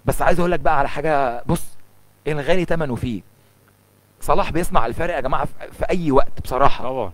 بس عايز اقول لك بقى على حاجه بص الغالي ثمنه فيه صلاح بيصنع الفرق يا جماعه في- في اي وقت بصراحه طبعا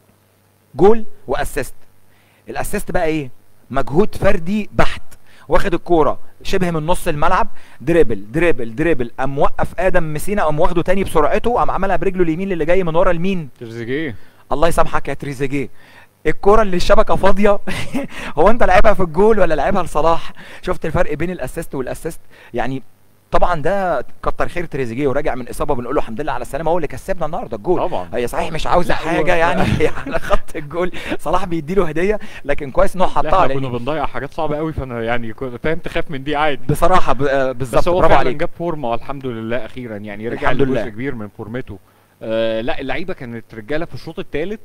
جول واسيست الاسيست بقى ايه مجهود فردي بحت واخد الكوره شبه من نص الملعب دريبل دريبل دريبل قام موقف ادم مسينا قام واخده تاني بسرعته قام عملها برجله اليمين اللي جاي من ورا المين تريزيجيه الله يسامحك يا تريزيجيه الكرة اللي الشبكة فاضية هو انت لعبها في الجول ولا لعبها لصلاح شفت الفرق بين الاسيست والاسيست يعني طبعا ده كتر خير تريزيجيه وراجع من اصابه بنقول له الحمد لله على السلامه هو اللي كسبنا النهارده الجول طبعا هي صحيح مش عاوزه لا، هو- حاجه يعني هي على خط الجول صلاح بيديله هديه لكن كويس ان هو لا حطها احنا كنا لان بنضيع حاجات صعبه قوي فانا يعني كنت فاهم تخاف من دي عادي بصراحه ب- آه، بس بالظبط هو برافو فعلا عليك جاب فورمه الحمد لله اخيرا يعني رجع الحمد لجزء لله. كبير من فورمته آه لا اللعيبه كانت رجاله في الشوط الثالث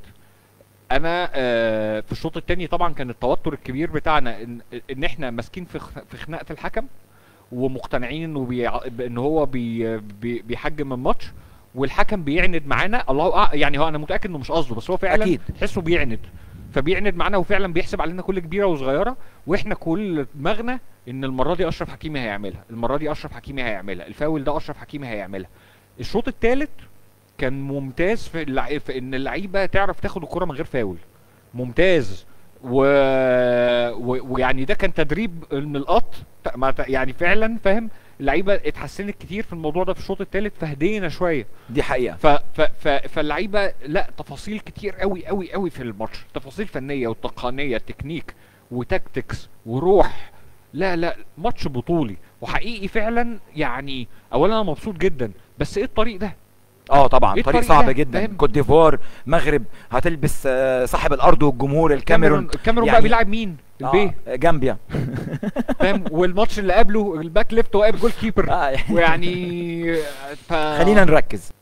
انا آه في الشوط الثاني طبعا كان التوتر الكبير بتاعنا ان, إن احنا ماسكين في خ- في خناقه الحكم ومقتنعين انه بيع... ان هو بي... بي... بيحجم الماتش والحكم بيعند معانا الله أع... يعني هو انا متاكد انه مش قصده بس هو فعلا أكيد. تحسه بيعند فبيعند معانا وفعلا بيحسب علينا كل كبيره وصغيره واحنا كل دماغنا ان المره دي اشرف حكيمي هيعملها المره دي اشرف حكيمي هيعملها الفاول ده اشرف حكيمي هيعملها الشوط الثالث كان ممتاز في, اللع... في ان اللعيبه تعرف تاخد الكره من غير فاول ممتاز و... و... ويعني ده كان تدريب من القط ما ت- يعني فعلا فاهم اللعيبه اتحسنت كتير في الموضوع ده في الشوط الثالث فهدينا شويه دي حقيقه ف... ف... ف... فاللعيبه لا تفاصيل كتير قوي قوي قوي في الماتش تفاصيل فنيه وتقنيه تكنيك وتكتكس وروح لا لا ماتش بطولي وحقيقي فعلا يعني اولا انا مبسوط جدا بس ايه الطريق ده اه طبعا إيه طريق الطريق صعب ده؟ جدا فاهم؟ كوت ديفوار مغرب هتلبس آه، صاحب الارض والجمهور الكاميرون الكاميرون بقى يعني- بيلعب مين البيه آه جامبيا فاهم والماتش اللي قبله الباك ليفت واقف جول كيبر آه ويعني ف... خلينا نركز